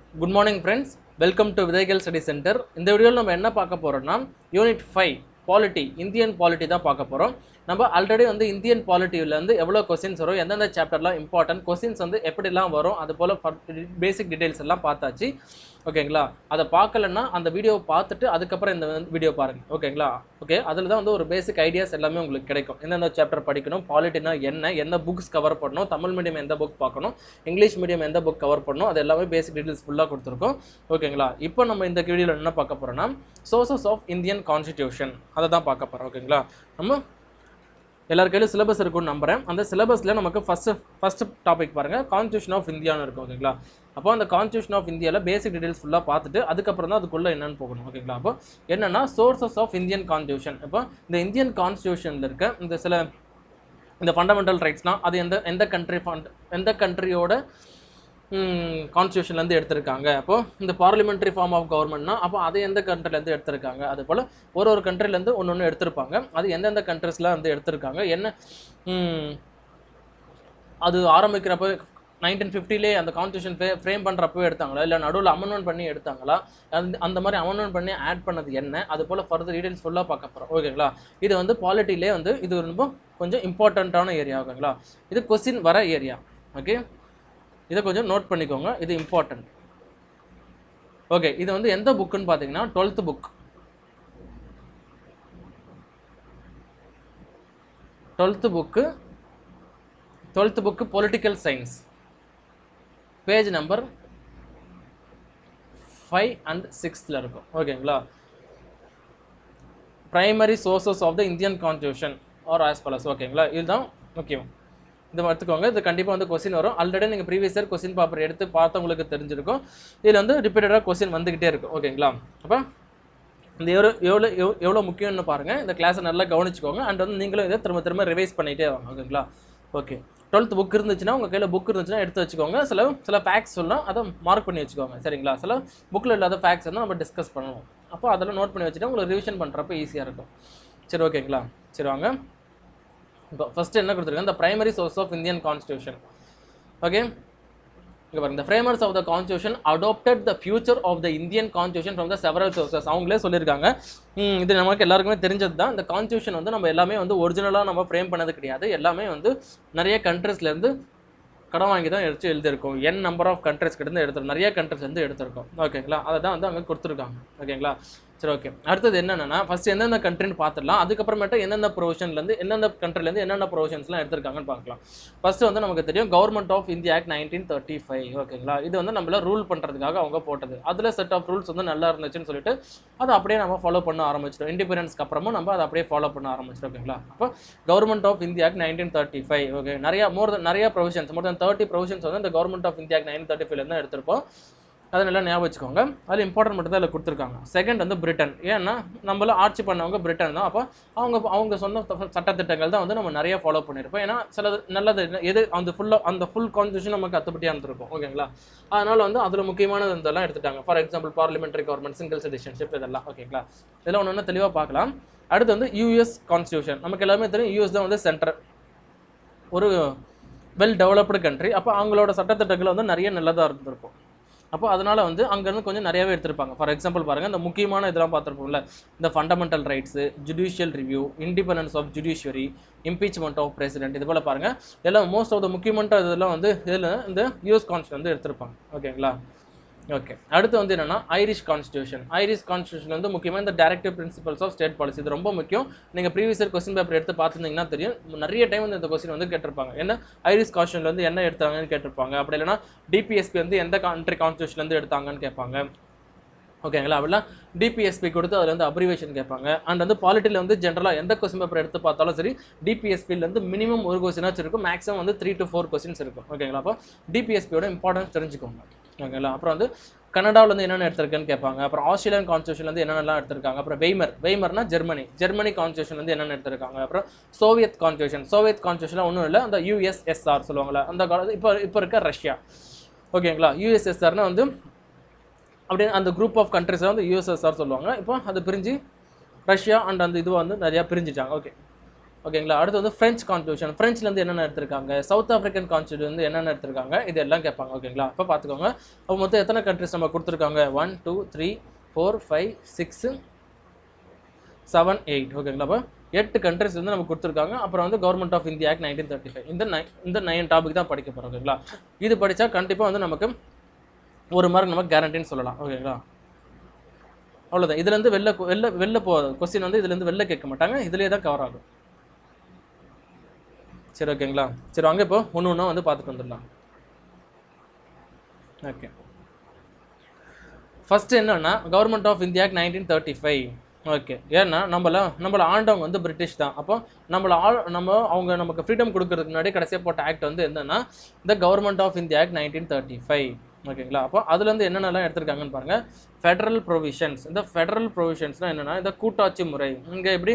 good morning friends welcome to விதைகள் study centre இந்த வீடியோவில் நம்ம என்ன பார்க்க போகிறோம்னா unit five polity Indian polity தான் பார்க்க போகிறோம் நம்ம ஆல்ரெடி வந்து இந்தியன் பாலிட்டியிலேருந்து எவ்வளோ கொஸ்டின்ஸ் வரும் எந்தெந்த சாப்டர்லாம் இம்பார்ட்டன்ட் கொஸ்டின்ஸ் வந்து எப்படிலாம் வரும் அது போல் பேசிக் டீடைல்ஸ் எல்லாம் பார்த்தாச்சு ஓகேங்களா அதை பார்க்கலன்னா அந்த வீடியோவை பார்த்துட்டு அதுக்கப்புறம் இந்த வீடியோ பாருங்கள் ஓகேங்களா ஓகே அதில் தான் வந்து ஒரு பேசிக் ஐடியாஸ் எல்லாமே உங்களுக்கு கிடைக்கும் எந்தெந்த சாப்டர் படிக்கணும் பாலிட்டினா என்ன எந்த புக்ஸ் கவர் பண்ணணும் தமிழ் மீடியம் எந்த புக் பார்க்கணும் இங்கிலீஷ் மீடியம் எந்த புக் கவர் பண்ணணும் அது எல்லாமே பேசிக் டீடைல்ஸ் ஃபுல்லாக கொடுத்துருக்கோம் ஓகேங்களா இப்போ நம்ம இந்த வீடியோவில் என்ன பார்க்க போகிறோம்னா சோர்சஸ் ஆஃப் இந்தியன் கான்ஸ்டிடியூஷன் அதை தான் பார்க்க போகிறோம் ஓகேங்களா நம்ம எல்லார் கையிலும் சிலபஸ் இருக்கும்னு நம்புறேன் அந்த சிலபஸில் நமக்கு ஃபஸ்ட்டு ஃபஸ்ட்டு டாபிக் பாருங்கள் கான்ஸ்டியூஷன் ஆஃப் இந்தியான்னு இருக்கும் ஓகேங்களா அப்போ அந்த கான்ஸ்டியூஷன் ஆஃப் இந்தியாவில் பேசிக் டீடைல்ஸ் ஃபுல்லாக பார்த்துட்டு அதுக்கப்புறம் தான் அதுக்குள்ளே என்னன்னு போகணும் ஓகேங்களா அப்போ என்னென்னா சோர்சஸ் ஆஃப் இந்தியன் கான்ஸ்டியூஷன் இப்போ இந்த இந்தியன் கான்ஸ்டியூஷனில் இருக்க இந்த சில இந்த ஃபண்டமெண்டல் ரைட்ஸ்லாம் அது எந்த எந்த கண்ட்ரி ஃபண்ட் எந்த கண்ட்ரியோட கான்ஸ்டியூஷன்லேருந்து எடுத்திருக்காங்க அப்போது இந்த பார்லிமெண்ட்ரி ஃபார்ம் ஆஃப் கவர்மெண்ட்னா அப்போ அது எந்த கண்ட்ரிலேருந்து எடுத்திருக்காங்க அது போல் ஒரு ஒரு கண்ட்ரிலேருந்து ஒன்று ஒன்று எடுத்திருப்பாங்க அது எந்தெந்த கண்ட்ரிஸில் வந்து எடுத்திருக்காங்க என்ன ம், அது ஆரம்பிக்கிறப்ப நைன்டீன் ஃபிஃப்டிலே அந்த கான்ஸ்டியூஷன் ஃபே ஃப்ரேம் பண்ணுறப்போ எடுத்தாங்களா இல்லை நடுவில் அமெண்ட்மெண்ட் பண்ணி எடுத்தாங்களா அந்த அந்த மாதிரி அமெண்ட்மெண்ட் பண்ணி ஆட் பண்ணது என்ன அது போல் ஃபர்தர் டீடைல்ஸ் ஃபுல்லாக பார்க்க போகிறோம் ஓகேங்களா இது வந்து பாலிட்டிலே வந்து இது ரொம்ப கொஞ்சம் இம்பார்ட்டண்ட்டான ஏரியா ஓகேங்களா இது கொஸ்டின் வர ஏரியா ஓகே இதை கொஞ்சம் நோட் பண்ணிக்கோங்க இது இம்பார்ட்டன்ட் ஓகே இது வந்து எந்த புக்குன்னு பார்த்தீங்கன்னா twelfth book twelfth book twelfth book political science page number five and சிக்ஸ்த்தில் இருக்கும் ஓகேங்களா primary sources of the Indian constitution are as follows ஓகேங்களா இதுதான் முக்கியம் இது எடுத்துக்கோங்க இது கண்டிப்பாக வந்து கொஸ்டின் வரும் ஆல்ரெடி நீங்கள் ப்ரீவியஸ் இயர் கொஸ்டின் பேப்பர் எடுத்து பார்த்தவங்களுக்கு தெரிஞ்சிருக்கும் இதில் வந்து ரிப்பீட்டடாக கொஸ்டின் வந்துக்கிட்டே இருக்கும் ஓகேங்களா அப்போ இந்த எவ்வளோ எவ்வளோ எவ் எவ்வளோ முக்கியம்னு பாருங்கள் இந்த கிளாஸை நல்லா கவனிச்சுக்கோங்க அண்ட் வந்து நீங்களும் இதை திரும்ப திரும்ப ரிவைஸ் பண்ணிகிட்டே வாங்க ஓகேங்களா ஓகே டுவெல்த் புக் இருந்துச்சுன்னா உங்கள் கையில் புக் இருந்துச்சுன்னா எடுத்து வச்சுக்கோங்க சில சில ஃபேக்ட்ஸ் சொல்லலாம் அதை மார்க் பண்ணி வச்சுக்கோங்க சரிங்களா சில புக்கில் இல்லாத ஃபேக்ட்ஸ் வந்து நம்ம டிஸ்கஸ் பண்ணுவோம் அப்போ அதெல்லாம் நோட் பண்ணி வச்சுட்டு உங்களுக்கு ரிவிஷன் பண்ணுறப்ப ஈஸியாக இருக்கும் சரி ஓகேங்களா சரி வாங்க இப்போ ஃபஸ்ட்டு என்ன கொடுத்துருக்கேன் இந்த primary source of Indian constitution okay இங்கே பாருங்க the framers of the constitution adopted the future of the Indian constitution from the several sources அவங்களே சொல்லியிருக்காங்க ம், இது நமக்கு எல்லாருக்குமே தெரிஞ்சது தான் இந்த கான்ஸ்டியூஷன் வந்து நம்ம எல்லாமே வந்து ஒரிஜினலாக நம்ம ஃப்ரேம் பண்ணது கிடையாது எல்லாமே வந்து நிறைய கண்ட்ரீஸ்லேருந்து கடன் வாங்கி தான் எடுத்து எழுதியிருக்கோம் என் நம்பர் ஆஃப் கண்ட்ரிஸ் கிட்ட எடுத்திருக்கோம் நிறைய countries வந்து எடுத்திருக்கோம் ஓகேங்களா அதை தான் வந்து அங்கே கொடுத்துருக்காங்க ஓகேங்களா சரி ஓகே அடுத்தது என்னென்னா ஃபர்ஸ்ட் எந்தெந்த கண்ட்ரின்னு பார்த்துடலாம் அதுக்கப்புறமேட்டு எந்தெந்த ப்ரொவிஷன்லேருந்து எந்தெந்த கண்ட்ரிலேருந்து என்னென்ன ப்ரொவிஷன்ஸ்லாம் எடுத்திருக்காங்கன்னு பார்க்கலாம் ஃபர்ஸ்ட் வந்து நமக்கு தெரியும் government of India act nineteen thirty five ஓகேங்களா இது வந்து நம்மள ரூல் பண்ணுறதுக்காக அவங்க போட்டது அதில் செட் ஆஃப் ரூல்ஸ் வந்து நல்லா இருந்துச்சுன்னு சொல்லிட்டு அதை அப்படியே நம்ம ஃபாலோ பண்ண ஆரம்பிச்சிட்டோம் இண்டிபெண்டன்ஸ்க்கு அப்புறமும் நம்ம அதை அப்படியே ஃபாலோ பண்ண ஆரம்பிச்சிட்டோம் ஓகேங்களா அப்போ government of India act nineteen thirty five okay நிறைய மோர் தென் நிறைய provisions more than thirty provisions வந்து இந்த government of India act nineteen thirty ஃபைவ்ல தான் எடுத்திருப்போம் அதை நல்லா ஞாபகம் வச்சுக்கோங்க அதில் இம்பார்ட்டன்ட் மட்டும் தான் அதில் கொடுத்துருக்காங்க செகண்ட் வந்து பிரிட்டன் ஏன்னா நம்மள ஆட்சி பண்ணவங்க பிரிட்டன் தான் அப்போ அவங்க அவங்க சொன்ன த- சட்டத்திட்டங்கள் தான் வந்து நம்ம நிறைய ஃபாலோ பண்ணியிருப்போம் ஏன்னா சிலது நல்லது என்ன- எது அந்த ஃபுல்லாக அந்த ஃபுல் கான்ஸ்டியூஷன் நமக்கு அத்துப்படியாக இருந்திருக்கும் ஓகேங்களா அதனால் வந்து அதில் முக்கியமானது இதெல்லாம் எடுத்துட்டாங்க for example parliamentary government single citizenship இதெல்லாம் ஓகேங்களா இதெல்லாம் ஒன்று ஒன்று தெளிவாக பார்க்கலாம் அடுத்து வந்து யூஎஸ் கான்ஸ்டியூஷன் நமக்கு எல்லாமே தெரியும் யூஎஸ் தான் வந்து சென்டர் ஒரு வெல் டெவலப்டு கண்ட்ரி அப்போ அவங்களோட சட்டத்திட்டங்கள் வந்து நிறைய நல்லதாக இருந்திருக்கும் அப்போ அதனால் வந்து அங்கேருந்து கொஞ்சம் நிறையவே எடுத்திருப்பாங்க ஃபார் எக்ஸாம்பிள் பாருங்கள் இந்த முக்கியமான இதெல்லாம் பார்த்துருப்போம்ல இந்த fundamental rights judicial review independence of judiciary impeachment of president இது போல் பாருங்கள் இதெல்லாம் மோஸ்ட் ஆஃப் த முக்கியமான இதெல்லாம் வந்து இதில் இந்த யூஎஸ் கான்ஸ்டியூஷன் வந்து எடுத்திருப்பாங்க ஓகேங்களா ஓகே அடுத்து வந்து என்னன்னா ஐரிஷ் கான்ஸ்டியூஷன் ஐரிஷ் கான்ஸ்டியூஷன் வந்து முக்கியமாக இந்த directive principles of state policy இது ரொம்ப முக்கியம் நீங்கள் ப்ரீவியஸ் இயர் கொஸ்டின் பேப்பர் எடுத்து பார்த்துருந்தீங்கன்னா தெரியும் நிறைய டைம் வந்து இந்த கொஸ்டின் வந்து கேட்டிருப்பாங்க என்ன ஐரிஷ் கான்ஸ்டியூஷன்ல வந்து என்ன எடுத்தாங்கன்னு கேட்டிருப்பாங்க அப்படி இல்லைன்னா டிபிஎஸ்பி வந்து எந்த கண்ட்ரி கான்ஸ்டியூஷன்லேருந்து எடுத்தாங்கன்னு கேட்பாங்க ஓகேங்களா அப்படிலாம் டிபிஎஸ்பி கொடுத்து அதில் வந்து அப்ரிவேஷன் கேட்பாங்க அண்ட் வந்து பாலிட்டியில் வந்து ஜென்ரலாக எந்த கொஸ்டின் பேப்பர் எடுத்து பார்த்தாலும் சரி டிபிஎஸ்பியில் வந்து மினிமம் ஒரு கொஸ்டினாச்சும் இருக்கும் மேக்ஸிமம் வந்து த்ரீ டு ஃபோர் கொஸ்டின்ஸ் இருக்கும் ஓகேங்களா அப்போ டிபிஎஸ்பியோட இம்பார்ட்டன்ஸ் தெரிஞ்சுக்கோங்க ஓகேங்களா அப்புறம் வந்து கனடாவில் வந்து என்னென்ன எடுத்திருக்குன்னு கேட்பாங்க அப்புறம் ஆஸ்திரேலியன் கான்ஸ்டியூஷன் வந்து என்னென்னலாம் எடுத்திருக்காங்க அப்புறம் வெய்மர் வெய்மர்னா ஜெர்மனி ஜெர்மனி கான்ஸ்டியூஷன் வந்து என்னென்ன எடுத்திருக்காங்க அப்புறம் சோவியத் கான்ஸ்டியூஷன் சோவியத் கான்ஸ்டியூஷன் ஒன்றும் இல்லை அந்த யூஎஸ்எஸ்ஆர் சொல்லுவாங்கல்ல அந்த காலத்து இப்போ இப்போ இருக்க ரஷ்யா ஓகேங்களா யூஎஸ்எஸ்ஆர்னா வந்து அப்படியே அந்த குரூப் ஆஃப் கண்ட்ரிஸை வந்து யூஎஸ்எஸ்ஆர் சொல்லுவாங்க இப்போ அது பிரிஞ்சு ரஷ்யா அண்ட் அந்த இது வந்து நிறையா பிரிஞ்சிட்டாங்க ஓகே ஓகேங்களா அடுத்து வந்து ஃப்ரெஞ்ச் கான்ஸ்டியூஷன் ஃப்ரெஞ்ச்லேருந்து என்னென்ன எடுத்திருக்காங்க சவுத் ஆஃப்ரிக்கன் கான்ஸ்டியூஷன் வந்து என்னென்ன எடுத்திருக்காங்க இது எல்லாம் கேட்பாங்க ஓகேங்களா அப்போ பார்த்துக்கோங்க அப்போ மொத்தம் எத்தனை கண்ட்ரிஸ் நம்ம கொடுத்துருக்காங்க one two three four five six seven eight ஓகேங்களா அப்போ எட்டு கண்ட்ரிஸ் வந்து நம்ம கொடுத்துருக்காங்க அப்புறம் வந்து government of India act nineteen thirty five இந்த நை இந்த நைன் டாபிக் தான் படிக்க போகிறோம் ஓகேங்களா இது படித்தா கண்டிப்பாக வந்து நமக்கு ஒரு மார்க் நம்ம கேரண்டின்னு சொல்லலாம் ஓகேங்களா அவ்வளோதான் இதுலேருந்து வெளில கொ- வெளில வெளில போ கொஸ்டின் வந்து இதுலேருந்து வெளில கேட்க மாட்டாங்க இதுலேயே தான் கவர் ஆகும் சரி ஓகேங்களா சரி வாங்க இப்போ ஒன்று ஒன்றா வந்து பார்த்துட்டு வந்துடலாம் ஓகே ஃபர்ஸ்ட் என்னன்னா government of India nineteen thirty five okay ஏன்னா நம்மள நம்மள ஆண்டவங்க வந்து பிரிட்டிஷ் தான் அப்போ நம்மள ஆள் நம்ம அவங்க நமக்கு ஃப்ரீடம் கொடுக்கறதுக்கு முன்னாடி கடைசியாக போட்ட ஆக்ட் வந்து என்னன்னா இந்த government of India act nineteen thirty five ஓகேங்களா அப்போ அதுலேருந்து என்னென்னலாம் எடுத்திருக்காங்கன்னு பாருங்க ஃபெடரல் ப்ரொவிஷன்ஸ் இந்த ஃபெடரல் ப்ரொவிஷன்ஸ்னால் என்னன்னா இந்த கூட்டாட்சி முறை இங்கே எப்படி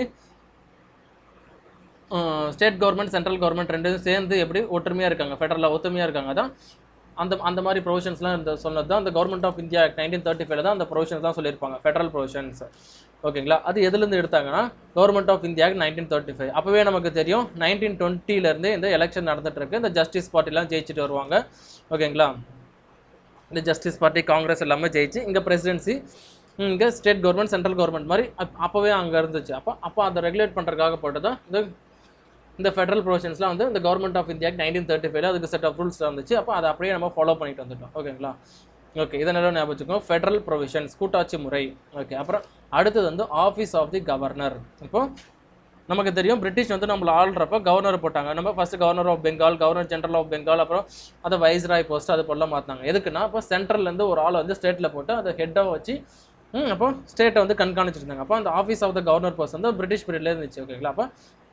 ஸ்டேட் கவர்மெண்ட் சென்ட்ரல் கவர்மெண்ட் ரெண்டும் சேர்ந்து எப்படி ஒற்றுமையாக இருக்காங்க ஃபெடரலாக ஒத்துமையாக இருக்காங்க அதான் அந்த அந்த மாதிரி ப்ரொவிஷன்ஸ்லாம் இந்த சொன்னது தான் அந்த government of India nineteen thirty ஃபைவ்ல தான் அந்த ப்ரொவிஷன்ஸ் தான் சொல்லியிருப்பாங்க ஃபெடரல் ப்ரொவிஷன்ஸ் ஓகேங்களா அது எதுலேருந்து எடுத்தாங்கன்னா government of India nineteen thirty five அப்போவே நமக்கு தெரியும் நைன்டீன் டுவெண்ட்டிலேருந்து இந்த எலெக்ஷன் நடந்துட்டு இருக்கு இந்த ஜஸ்டிஸ் பார்ட்டிலாம் ஜெயிச்சுட்டு வருவாங்க ஓகேங்களா இந்த ஜஸ்டிஸ் பார்ட்டி காங்கிரஸ் எல்லாமே ஜெயிச்சு இங்கே பிரசிடென்சி இங்கே ஸ்டேட் கவர்மெண்ட் சென்ட்ரல் கவர்மெண்ட் மாதிரி அப்- அப்போவே அங்கே இருந்துச்சு அப்போ அப்போ அதை ரெகுலேட் பண்ணுறதுக்காக போட்டு தான் இந்த இந்த ஃபெடரல் ப்ரொவிஷன்ஸ்லாம் வந்து இந்த government of India nineteen thirty ஃபைவ்ல அதுக்கு செட் ஆஃப் ரூல்ஸ் இருந்துச்சு அப்போ அதை அப்படியே நம்ம ஃபாலோ பண்ணிட்டு வந்துட்டோம் ஓகேங்களா ஓகே இதை நல்லா ஞாபகம் வச்சுக்கோங்க ஃபெடரல் ப்ரொவிஷன்ஸ் கூட்டாட்சி முறை ஓகே அப்புறம் அடுத்தது வந்து ஆஃபீஸ் ஆஃப் தி கவர்னர் இப்போ நமக்கு தெரியும் பிரிட்டிஷ் வந்து நம்மள ஆள்றப்ப கவர்னர் போட்டாங்க நம்ம first governor of Bengal governor general of Bengal அப்புறம் அதை வைஸ்ராய் போஸ்ட் அது போல மாற்றினாங்க எதுக்குன்னா இப்போ சென்ட்ரல்லேருந்து ஒரு ஆளை வந்து ஸ்டேட்டில் போட்டு அதை ஹெட்டாக வச்சு ம், அப்போ ஸ்டேட்டை வந்து கண்காணிச்சிருந்தாங்க அப்போ அந்த office of the governor post வந்து பிரிட்டிஷ் பீரியட்ல இருந்துச்சு ஓகேங்களா அப்போ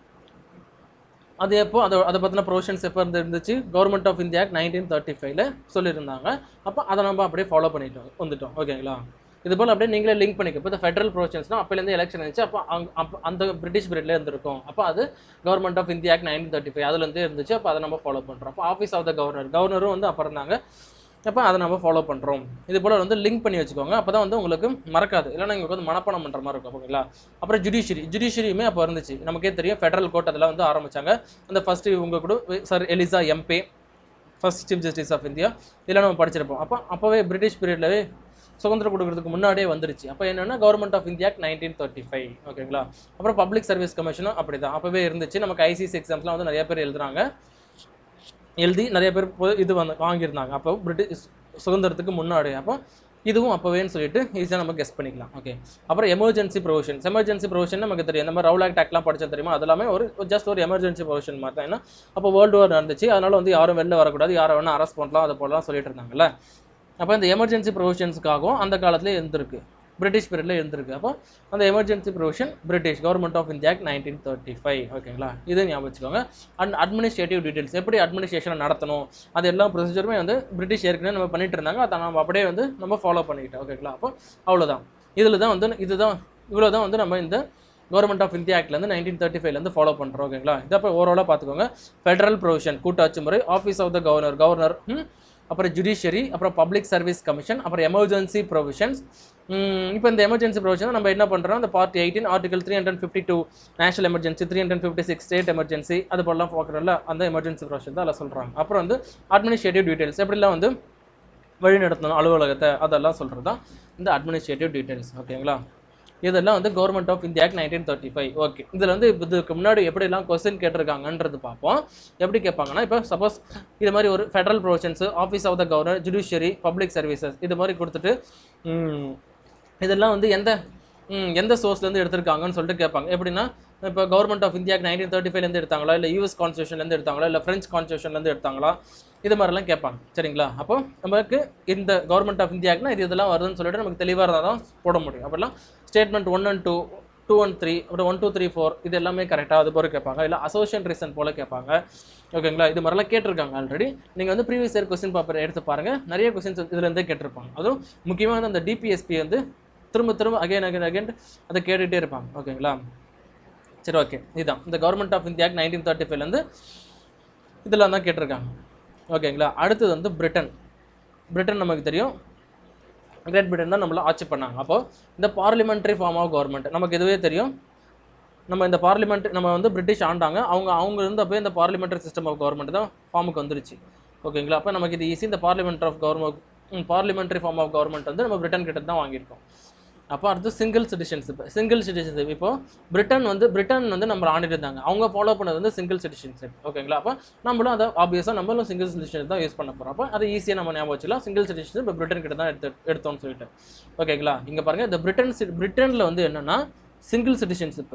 அது எப்போ அதை அதை பற்றின ப்ரொவிஷன்ஸ் எப்போ இருந்து இருந்துச்சு government of India nineteen thirty ஃபைவ்ல சொல்லியிருந்தாங்க அப்போ அதை நம்ம அப்படியே ஃபாலோ பண்ணிட்டோம் வந்துட்டோம் ஓகேங்களா இது போல் அப்படியே நீங்களே லிங்க் பண்ணிக்க இப்போ இந்த ஃபெடரல் ப்ரொவிஷன்ஸ்னா அப்போலேருந்து எலெக்ஷன் இருந்துச்சு அப்போ அங்க அப்போ அந்த பிரிட்டிஷ் பீரியட்ல இருந்திருக்கும் அப்போ அது government of India nineteen thirty five அதுலேருந்து இருந்துச்சு அப்போ அதை நம்ம ஃபாலோ பண்ணுறோம் அப்போ ஆஃபீஸ் ஆஃப் த கவர்னர் கவர்னரும் வந்து அப்போ இருந்தாங்க அப்போ அதை நம்ம ஃபாலோ பண்ணுறோம் இது போல் வந்து லிங்க் பண்ணி வச்சுக்கோங்க அப்போ தான் வந்து உங்களுக்கு மறக்காது இல்லைன்னா உங்களுக்கு வந்து மனப்பாடம் பண்ணுற மாதிரி இருக்கும் ஓகேங்களா அப்புறம் ஜுடிஷியரி ஜுடிஷியரியுமே அப்போ இருந்துச்சு நமக்கே தெரியும் ஃபெடரல் கோர்ட் அதெல்லாம் வந்து ஆரம்பிச்சாங்க அந்த ஃபஸ்ட்டு இவங்க கூட sir Elijah Impey first chief justice of India இதெல்லாம் நம்ம படிச்சிருப்போம் அப்போ அப்போவே பிரிட்டிஷ் பீரியட்லவே சுதந்திரம் கொடுக்கறதுக்கு முன்னாடியே வந்துருச்சு அப்போ என்னன்னா government of India nineteen thirty five ஓகேங்களா அப்புறம் பப்ளிக் சர்வீஸ் கமிஷனும் அப்படி தான் அப்போவே இருந்துச்சு நமக்கு ஐசிசி எக்ஸாம்ஸ்லாம் வந்து நிறைய பேர் எழுதுறாங்க எழுதி நிறைய பேர் பொ- இது வந்து வாங்கியிருந்தாங்க அப்போ பிரிட்டிஷ் சுதந்திரத்துக்கு முன்னாடி அப்போ இதுவும் அப்போவேன்னு சொல்லிட்டு ஈஸியாக நம்ம கெஸ் பண்ணிக்கலாம் ஓகே அப்புறம் எமர்ஜென்சி ப்ரொவிஷன்ஸ் எமர்ஜென்சி ப்ரொவிஷன் நமக்கு தெரியும் நம்ம ரவுல் ஆக்ட் ஆக்ட்லாம் படிச்சா தெரியுமா அது எல்லாமே ஒரு ஜஸ்ட் ஒரு எமர்ஜென்சி ப்ரொவிஷன் மாதிரி தான் ஏன்னா அப்போ வேர்ல்டு வார் நடந்துச்சு அதனால வந்து யாரும் வெளில வரக்கூடாது யாரை வேணால் அரெஸ்ட் பண்ணலாம் அது போலலாம் சொல்லிட்டு இருந்தாங்கல்ல அப்போ இந்த எமர்ஜென்சி ப்ரொவிஷன்ஸ்க்காகவும் அந்த காலத்துல இருந்திருக்கு பிரிட்டிஷ் பீரியட்ல இருந்திருக்கு அப்போ அந்த emergency provision British government of India nineteen thirty five ஓகேங்களா இது ஞாபகம் வச்சுக்கோங்க அண்ட் அட்மினிஸ்ட்ரேட்டிவ் டீடைல்ஸ் எப்படி அட்மினிஸ்ட்ரேஷனை நடத்தணும் அது எல்லா ப்ரொசீஜருமே வந்து பிரிட்டிஷ் ஏற்கனவே நம்ம பண்ணிட்டு இருந்தாங்க அதை நம்ம அப்படியே வந்து நம்ம ஃபாலோ பண்ணிக்கிட்டோம் ஓகேங்களா அப்போ அவ்வளோதான் இதில் தான் வந்து இதுதான் இவ்வளோ தான் வந்து நம்ம இந்த கவர்மெண்ட் ஆஃப் இந்தியா ஆக்ட்லேருந்து நைன்டீன் தேர்ட்டி ஃபைவ்லேருந்து ஃபாலோ பண்ணுறோம் ஓகேங்களா இதை அப்போ ஓவராலாக பார்த்துக்கோங்க ஃபெடரல் ப்ரொவிஷன் கூட்டாட்சி முறை office of the governor governor அப்புறம் ஜுடிஷியரி அப்புறம் பப்ளிக் சர்வீஸ் கமிஷன் அப்புறம் எமர்ஜென்சி ப்ரொவிஷன்ஸ் இப்போ இந்த எமர்ஜென்சி ப்ரொவிஷன் நம்ம என்ன பண்ணுறோம் அந்த part eighteen article three hundred fifty two national emergency three hundred fifty six state emergency அது போலலாம் பார்க்குறோம்ல அந்த எமர்ஜென்சி ப்ரொவிஷன் தான் அதில் சொல்கிறாங்க அப்புறம் வந்து அட்மினிஸ்ட்ரேட்டிவ் டீடைல்ஸ் எப்படிலாம் வந்து வழி நடத்தணும் அலுவலகத்தை அதெல்லாம் சொல்கிறது தான் இந்த அட்மினிஸ்ட்ரேட்டிவ் டீடைல்ஸ் ஓகேங்களா இதெல்லாம் வந்து government of India nineteen thirty five okay இதில் வந்து இப்ப இதுக்கு முன்னாடி எப்படிலாம் கொஸ்டின் கேட்டிருக்காங்கன்றது பார்ப்போம் எப்படி கேட்பாங்கன்னா இப்போ சப்போஸ் இது மாதிரி ஒரு federal provisions office of the governor judiciary public services இது மாதிரி கொடுத்துட்டு ம், இதெல்லாம் வந்து எந்த ம், எந்த சோர்ஸ்லேருந்து எடுத்திருக்காங்கன்னு சொல்லிட்டு கேட்பாங்க எப்படின்னா இப்போ government of India nineteen thirty ஃபைவ்லேருந்து எடுத்தாங்களா இல்லை யூஎஸ் கான்ஸ்டியூஷன்லேருந்து எடுத்தாங்களா இல்லை ஃப்ரெஞ்ச் கான்ஸ்டியூஷன்லேருந்து எடுத்தாங்களா இது மாதிரிலாம் கேட்பாங்க சரிங்களா அப்போ நமக்கு இந்த கவர்மெண்ட் ஆஃப் இந்தியாக்குனா இது இதெல்லாம் வருதுன்னு சொல்லிட்டு நமக்கு தெளிவாக இருந்தால் தான் போட முடியும் அப்போல்லாம் statement one and two two one three அப்புறம் ஒன் டூ த்ரீ ஃபோர் இது எல்லாமே கரெக்டாக அது போல கேட்பாங்க இல்லை அசோசியேஷன் ரீசன் போல கேட்பாங்க ஓகேங்களா இது மாதிரிலாம் கேட்டிருக்காங்க ஆல்ரெடி நீங்கள் வந்து ப்ரீவியஸ் இயர் கொஸ்டின் பேப்பர் எடுத்து பாருங்கள் நிறைய கொஸ்டின்ஸ் இதுலேருந்தே கேட்டிருப்பாங்க அதுவும் முக்கியமாக வந்து அந்த டிபிஎஸ்பி வந்து திரும்ப திரும்ப அகைன் அகைன் அகைன் அதை கேட்டுகிட்டே இருப்பாங்க ஓகேங்களா சரி ஓகே இதுதான் இந்த government of India nineteen thirty ஃபைவ்லேருந்து இதெல்லாம் தான் கேட்டிருக்காங்க ஓகேங்களா அடுத்தது வந்து பிரிட்டன் பிரிட்டன் நமக்கு தெரியும் கிரேட் பிரிட்டன் தான் நம்மள ஆட்சி பண்ணாங்க அப்போ இந்த பார்லிமெண்ட்ரி ஃபார்ம் ஆஃப் கவர்மெண்ட் நமக்கு இதுவே தெரியும் நம்ம இந்த பார்லிமெண்ட் நம்ம வந்து பிரிட்டிஷ் ஆண்டாங்க அவங்க அவங்க இருந்தப்போ இந்த பார்லிமெண்டரி சிஸ்டம் ஆஃப் கவர்மெண்ட் தான் ஃபார்முக்கு வந்துருச்சு ஓகேங்களா அப்போ நமக்கு இது ஈஸி இந்த parliament of government parliamentary form of government வந்து நம்ம பிரிட்டன் கிட்ட தான் வாங்கியிருக்கோம் அப்போ அடுத்து சிங்கிள் சிட்டிசன்ஷிப் சிங்கிள் சிட்டிசன்ஷிப் இப்போ பிரிட்டன் வந்து பிரிட்டன் வந்து நம்ம ஆண்டுட்டு இருந்தாங்க அவங்க ஃபாலோ பண்ணது வந்து சிங்கிள் சிட்டிசன்ஷிப் ஓகேங்களா அப்போ நம்மளும் அதை ஆப்வியஸாக நம்மளும் சிங்கிள் சிட்டிசன்ஷிப் தான் யூஸ் பண்ண போகிறோம் அப்போ அதை ஈஸியாக நம்ம ஞாபகம் வச்சுக்கலாம் சிங்கிள் சிட்டிசன்ஷிப் இப்போ பிரிட்டன் கிட்ட தான் எடுத்து எடுத்தோம்னு சொல்லிட்டு ஓகேங்களா இங்கே பாருங்கள் இந்த பிரிட்டன் சி- பிரிட்டனில் வந்து என்னென்னா சிங்கிள் சிட்டிசன்ஷிப்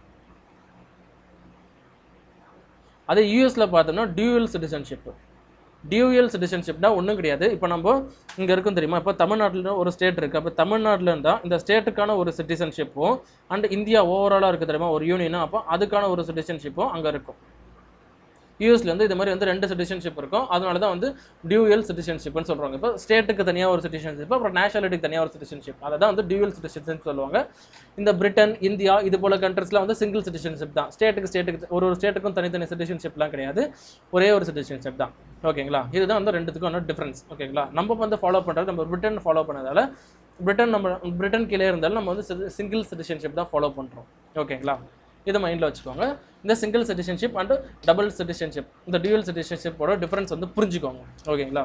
அதே யூஎஸில் பார்த்தோம்னா டியூவல் சிட்டிசன்ஷிப் டியூயல் சிட்டிசன்ஷிப்னா ஒன்றும் கிடையாது இப்போ நம்ம இங்கே இருக்கும் தெரியுமா இப்போ தமிழ்நாட்டில் ஒரு ஸ்டேட் இருக்குது அப்போ தமிழ்நாட்டில் இருந்தால் இந்த ஸ்டேட்டுக்கான ஒரு சிட்டிசன்ஷிப்பும் அண்ட் இந்தியா ஓவராலாக இருக்குது தெரியுமா ஒரு யூனியனா அப்போ அதுக்கான ஒரு சிட்டிசன்ஷிப்பும் அங்கே இருக்கும் யூஎஸ்ல வந்து இது மாதிரி வந்து ரெண்டு சிட்டிசன்ஷிப் இருக்கும் அதனால தான் வந்து டியூயல் சிட்டிசன்ஷிப்னு சொல்கிறாங்க இப்போ ஸ்டேட்டுக்கு தனியாக ஒரு சிட்டிசன்ஷிப் அப்புறம் நேஷனாலிட்டிக்கு தனியாக ஒரு சிட்டிசன்ஷிப் அதை தான் வந்து டியூயல் சிட்டிசன்ஷிப் சொல்லுவாங்க இந்த பிரிட்டன் இந்தியா இது போல கண்ட்ரிஸ்லாம் வந்து சிங்கிள் சிட்டிசன்ஷிப் தான் ஸ்டேட்டுக்கு ஸ்டேட்டுக்கு ஒரு ஒரு ஸ்டேட்டுக்கும் தனித்தனி சிட்டிசன்ஷிப்லாம் கிடையாது ஒரே ஒரு சிட்டிசன்ஷிப் தான் ஓகேங்களா இதுதான் வந்து ரெண்டுத்துக்கும் டிஃப்ரென்ஸ் ஓகேங்களா நம்ம வந்து ஃபாலோ பண்ணுறது நம்ம பிரிட்டன் ஃபாலோ பண்ணதால பிரிட்டன் நம்ம பிரிட்டன் கீழே இருந்தாலும் நம்ம வந்து சிங்கிள் சிட்டிசன்ஷிப் தான் ஃபாலோ பண்ணுறோம் ஓகேங்களா இதை மைண்டில் வச்சுக்கோங்க இந்த single citizenship and double citizenship இந்த டியூவல் சிட்டிசன்ஷிப்போட டிஃப்ரென்ஸ் வந்து புரிஞ்சுக்கோங்க ஓகேங்களா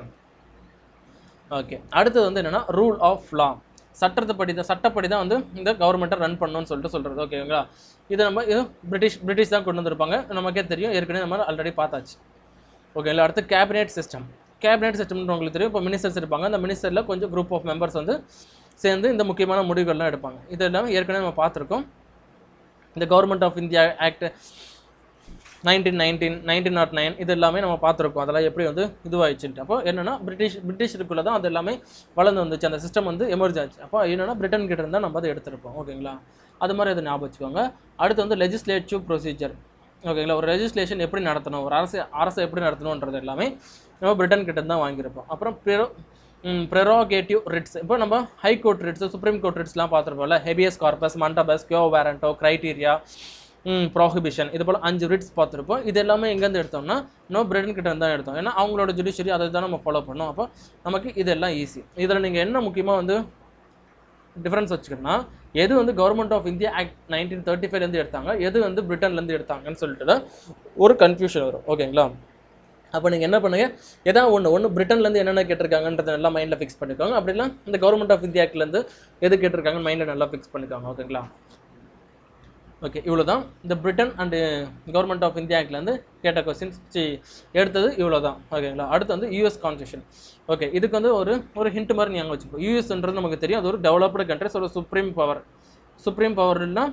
ஓகே அடுத்தது வந்து என்னென்னா ரூல் ஆஃப் லா சட்டத்தைப்படி தான் சட்டப்படி தான் வந்து இந்த கவர்மெண்ட்டை ரன் பண்ணணும்னு சொல்லிட்டு சொல்கிறது ஓகேங்களா இது நம்ம இது பிரிட்டிஷ் பிரிட்டிஷ் தான் கொண்டு வந்திருப்பாங்க நமக்கே தெரியும் ஏற்கனவே நம்ம ஆல்ரெடி பார்த்தாச்சு ஓகேங்களா அடுத்து கேபினெட் சிஸ்டம் கேபினெட் சிஸ்டம்னு உங்களுக்கு தெரியும் இப்போ மினிஸ்டர்ஸ் இருப்பாங்க அந்த மினிஸ்டரில் கொஞ்சம் குரூப் ஆஃப் மெம்பர்ஸ் வந்து சேர்ந்து இந்த முக்கியமான முடிவுகள்லாம் எடுப்பாங்க இதெல்லாம் ஏற்கனவே நம்ம பார்த்துருக்கோம் இந்த government of India act nineteen nineteen nineteen nought nine இது எல்லாமே நம்ம பார்த்துருக்கோம் அதெல்லாம் எப்படி வந்து இதுவாகிடுச்சுட்டு அப்போ என்னன்னா பிரிட்டிஷ் பிரிட்டிஷருக்குள்ள தான் அது எல்லாமே வளர்ந்து வந்துச்சு அந்த சிஸ்டம் வந்து எமர்ஜ் ஆச்சு அப்போ என்னன்னா பிரிட்டன் கிட்ட இருந்தால் நம்ம அதை எடுத்திருப்போம் ஓகேங்களா அது மாதிரி அதை ஞாபகம் வச்சுக்கோங்க அடுத்து வந்து லெஜிஸ்லேட்டிவ் ப்ரொசீஜர் ஓகேங்களா ஒரு ரெஜிஸ்ட்ரேஷன் எப்படி நடத்தணும் ஒரு அரசு அரசை எப்படி நடத்தணுன்றது எல்லாமே நம்ம பிரிட்டன் கிட்ட தான் வாங்கியிருப்போம் அப்புறம் ப்ரெரோ ப்ரெரோகேட்டிவ் ரிட்ஸ் இப்போ நம்ம high court writs supreme court ரிட்ஸ்லாம் பார்த்துருப்போம்ல habeas corpus mandamus quo warranto criteria prohibition இது போல் அஞ்சு ரிட்ஸ் பார்த்துருப்போம் இது எல்லாமே எங்கேருந்து எடுத்தோம்னா நோ பிரிட்டன் கிட்ட தான் எடுத்தோம் ஏன்னா அவங்களோட ஜுடிஷியரி அதை தான் நம்ம ஃபாலோ பண்ணோம் அப்போ நமக்கு இதெல்லாம் ஈஸி இதில் நீங்கள் என்ன முக்கியமாக வந்து டிஃப்ரென்ஸ் வச்சுக்கணும்னா எது வந்து government of India act nineteen thirty ஃபைவ்லேருந்து எடுத்தாங்க எது வந்து பிரிட்டன்லேருந்து எடுத்தாங்கன்னு சொல்லிட்டு தான் ஒரு கன்ஃபியூஷன் வரும் ஓகேங்களா அப்போ நீங்கள் என்ன பண்ணுங்க ஏதாவது ஒன்று ஒன்று பிரிட்டன்லேருந்து என்னென்ன கேட்டிருக்காங்கன்றத நல்லா மைண்டில் ஃபிக்ஸ் பண்ணிக்கோங்க அப்படிலாம் இந்த கவர்மெண்ட் ஆஃப் இந்தியா ஆக்ட்லேருந்து எது கேட்டிருக்காங்கன்னு மைண்டில் நல்லா ஃபிக்ஸ் பண்ணிக்கோங்க ஓகேங்களா ஓகே இவ்வளோ தான் இந்த Britain and government of India ஆக்ட்லேருந்து கேட்ட கொஸ்டின்ஸ் சி எடுத்தது இவ்வளோ தான் ஓகேங்களா அடுத்து வந்து யூஎஸ் கான்ஸ்டியூஷன் ஓகே இதுக்கு வந்து ஒரு ஒரு ஹிண்ட் மாதிரி நீங்கள் வச்சுப்போம் யூஎஸ்ன்றது நமக்கு தெரியும் அது ஒரு டெவலப்டு கண்ட்ரிஸ் ஒரு சுப்ரீம் பவர் சுப்ரீம் பவர்னா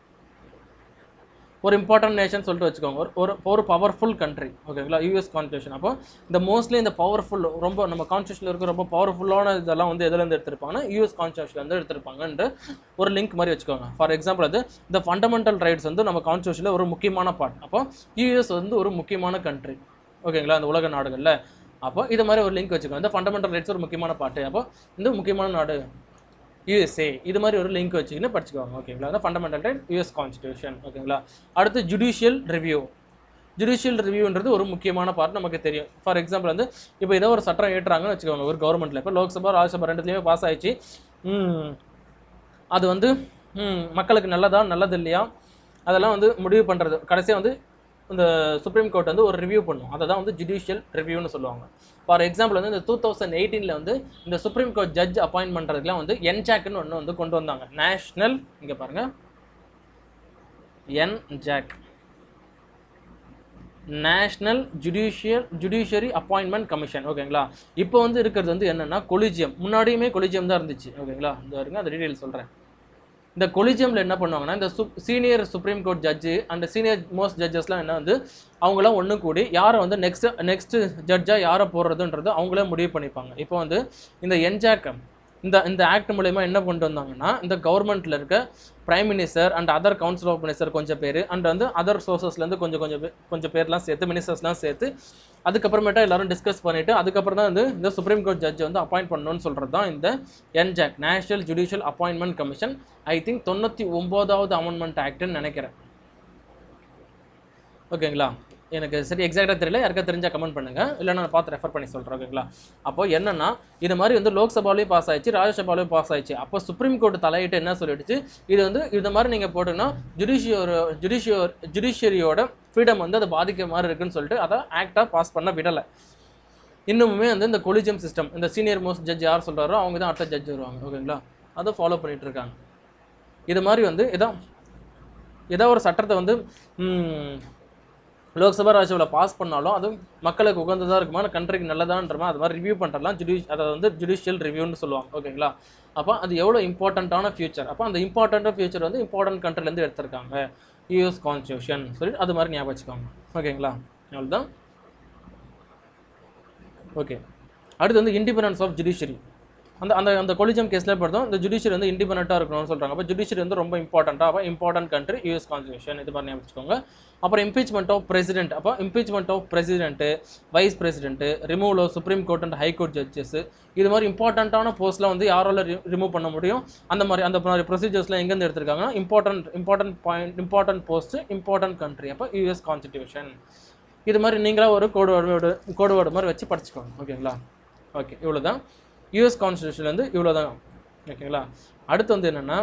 ஒரு இம்பார்ட்டன்ட் நேஷன் சொல்லிட்டு வச்சுக்கோங்க ஒரு ஒரு ஒரு பவர்ஃபுல் கண்ட்ரி ஓகேங்களா யூஎஸ் கான்ஸ்டியூஷன் அப்போ இந்த மோஸ்ட்லி இந்த பவர்ஃபுல் ரொம்ப நம்ம கான்ஸ்டியூஷனில் இருக்க ரொம்ப பவர்ஃபுல்லான இதெல்லாம் வந்து எதுலேருந்து எடுத்திருப்பாங்கன்னா யூஎஸ் கான்ஸ்டியூஷன்லேருந்து எடுத்திருப்பாங்கன்ட்டு ஒரு லிங்க் மாதிரி வச்சுக்கோங்க ஃபார் எக்ஸாம்பிள் அது இந்த ஃபண்டமெண்டல் ரைட்ஸ் வந்து நம்ம கான்ஸ்டியூஷனில் ஒரு முக்கியமான பார்ட் அப்போ யூஎஸ் வந்து ஒரு முக்கியமான கண்ட்ரி ஓகேங்களா அந்த உலக நாடுகளில் அப்போ இது மாதிரி ஒரு லிங்க் வச்சுக்கோங்க இந்த ஃபண்டமெண்டல் ரைட்ஸ் ஒரு முக்கியமான பார்ட்டு அப்போ இந்த முக்கியமான நாடு யூஎஸ்ஏ இது மாதிரி ஒரு லிங்க் வச்சுக்கின்னு படிச்சுக்கோங்க ஓகேங்களா அதான் ஃபண்டமெண்டல் ரைட் யூஎஸ் கான்ஸ்டியூஷன் ஓகேங்களா அடுத்து ஜுடிஷியல் ரிவ்யூ ஜுடிஷியல் ரிவ்யூன்றது ஒரு முக்கியமான பார்ட் நமக்கு தெரியும் ஃபார் எக்ஸாம்பிள் வந்து இப்போ ஏதோ ஒரு சட்டம் ஏற்றுறாங்கன்னு வச்சுக்கோங்க ஒரு கவர்மெண்ட்டில் இப்போ லோக்சபா ராஜ்யசபா ரெண்டுத்துலேயுமே பாஸ் ஆயிடுச்சு ம், அது வந்து ம், மக்களுக்கு நல்லதா நல்லது இல்லையா அதெல்லாம் வந்து முடிவு பண்ணுறது கடைசியாக வந்து இந்த சுப்ரீம் கோர்ட் வந்து ஒரு ரிவ்யூ பண்ணும் அதை தான் வந்து ஜுடிஷியல் ரிவ்யூன்னு சொல்லுவாங்க ஃபார் எக்ஸாம்பிள் வந்து இந்த டூ தௌசண்ட் எயிட்டீனில் வந்து இந்த சுப்ரீம் கோர்ட் ஜட்ஜ் அப்பாயின்ட் பண்ணுறதுக்குலாம் வந்து என்ஜாக்னு ஒன்று வந்து கொண்டு வந்தாங்க நேஷ்னல் இங்கே பாருங்கள் N JAC national judicial judiciary appointment commission ஓகேங்களா இப்போ வந்து இருக்கிறது வந்து என்னென்னா கொலிஜியம் முன்னாடியுமே கொலிஜியம் தான் இருந்துச்சு ஓகேங்களா இந்த வருங்க அந்த டீட்டெயில் சொல்கிறேன் இந்த கொலிஜியமில் என்ன பண்ணுவாங்கன்னா இந்த சுப் senior supreme court judge and senior most ஜட்ஜஸ்லாம் என்ன வந்து அவங்களாம் ஒன்று கூடி யாரை வந்து நெக்ஸ்ட் நெக்ஸ்ட் ஜட்ஜாக யாரை போடுறதுன்றது அவங்களே முடிவு பண்ணிப்பாங்க இப்போ வந்து இந்த என்ஜாக் இந்த இந்த ஆக்ட் மூலயமா என்ன கொண்டு வந்தாங்கன்னா இந்த கவர்மெண்ட்டில் இருக்க prime minister and other council of minister கொஞ்சம் பேர் அண்ட் வந்து அதர் சோர்சஸ்லேருந்து கொஞ்சம் கொஞ்சம் பே- கொஞ்சம் பேர்லாம் சேர்த்து மினிஸ்டர்ஸ்லாம் சேர்த்து அதுக்கப்புறமேட்டா எல்லாரும் டிஸ்கஸ் பண்ணிவிட்டு அதுக்கப்புறம் தான் வந்து இந்த சுப்ரீம் கோர்ட் ஜட்ஜ் வந்து அப்பாயிண்ட் பண்ணணும்னு சொல்கிறது தான் இந்த NJAC national judicial appointment commission I think தொண்ணூற்றி ஒம்போதாவது அமெண்ட்மெண்ட் ஆக்ட்னு நினைக்கிறேன் ஓகேங்களா எனக்கு சரி எக்ஸாக்டாக தெரியல யாருக்கா தெரிஞ்சா கமெண்ட் பண்ணுங்க இல்லை நான் பார்த்து ரெஃபர் பண்ணி சொல்கிறேன் ஓகேங்களா அப்போ என்னன்னா இது மாதிரி வந்து லோக்சபாலையும் பாஸ் ஆயிடுச்சு ராஜ்யசபாலையும் பாஸ் ஆயிடுச்சு அப்போ சுப்ரீம் கோர்ட் தலையிட்டு என்ன சொல்லிடுச்சு இது வந்து இது மாதிரி நீங்கள் போட்டுங்கன்னா ஜுடிஷியோர் ஜுடிஷியோர் ஜுடிஷியரியோட ஃப்ரீடம் வந்து அது பாதிக்க மாதிரி இருக்குன்னு சொல்லிட்டு அதை ஆக்டாக பாஸ் பண்ண விடலை இன்னுமுமே வந்து இந்த கொலிஜியம் சிஸ்டம் இந்த சீனியர் மோஸ்ட் ஜட்ஜ் யார் சொல்கிறாரோ அவங்க தான் அடுத்த ஜட்ஜ் வருவாங்க ஓகேங்களா அதை ஃபாலோ பண்ணிட்டு இருக்காங்க இது மாதிரி வந்து இதான் ஏதோ ஒரு சட்டத்தை வந்து ம், லோக்சபா ராஜ்யசபாவில் பாஸ் பண்ணாலும் அது மக்களுக்கு உகந்ததாக இருக்குமா கண்ட்ரிக்கு நல்லதான்ற மாதிரி அது மாதிரி ரிவ்யூ பண்ணுறலாம் ஜுடி அதை வந்து ஜுடிஷியல் ரிவ்யூன்னு சொல்லுவாங்க ஓகேங்களா அப்போ அது எவ்வளோ இம்பார்ட்டண்ட்டான ஃபியூச்சர் அப்போ அந்த இம்பார்ட்டண்ட்டான ஃபியூச்சர் வந்து இம்பார்ட்டன்ட் கண்ட்ரிலேருந்து எடுத்திருக்காங்க யூஎஸ் கான்ஸ்டியூஷன் சொல்லிட்டு அது மாதிரி ஞாபகம் வச்சுக்கோங்க ஓகேங்களா அவ்வளோதான் ஓகே அடுத்து வந்து இண்டிபெண்டன்ஸ் ஆஃப் ஜுடிஷியரி அந்த அந்த அந்த கொலிஜியம் கேஸில் பார்த்தோம் இந்த ஜுடிஷியரி வந்து இண்டிபெண்ட்டாக இருக்கணும்னு சொல்கிறாங்க அப்போ ஜுடிஷியரி வந்து ரொம்ப இம்பார்ட்டண்ட்டாக அப்போ இம்பார்ட்டன்ட் கண்ட்ரி யூஎஸ் கான்ஸ்டியூஷன் இது மாதிரி ஞாபகம் வச்சுக்கோங்க அப்புறம் இம்பீச்மெண்ட் ஆஃப் பிரசிடென்ட் அப்போ impeachment of president vice president removal of supreme court and high court judges இது மாதிரி இம்பார்ட்டண்ட்டான போஸ்ட்லாம் வந்து யாரால ரிமூவ் பண்ண முடியும் அந்த மாதிரி அந்த மாதிரி ப்ரொசீஜர்ஸ்லாம் எங்கேருந்து எடுத்திருக்காங்கன்னா important important point important post important country அப்போ யூஎஸ் கான்ஸ்டியூஷன் இது மாதிரி நீங்களா ஒரு கோடு வேர்டு கோடு வேர்டு மாதிரி வச்சு படிச்சுக்கோங்க ஓகேங்களா ஓகே இவ்வளோ தான் யூஎஸ் கான்ஸ்டியூஷன் வந்து இவ்வளோ தான் ஓகேங்களா அடுத்து வந்து என்னென்னா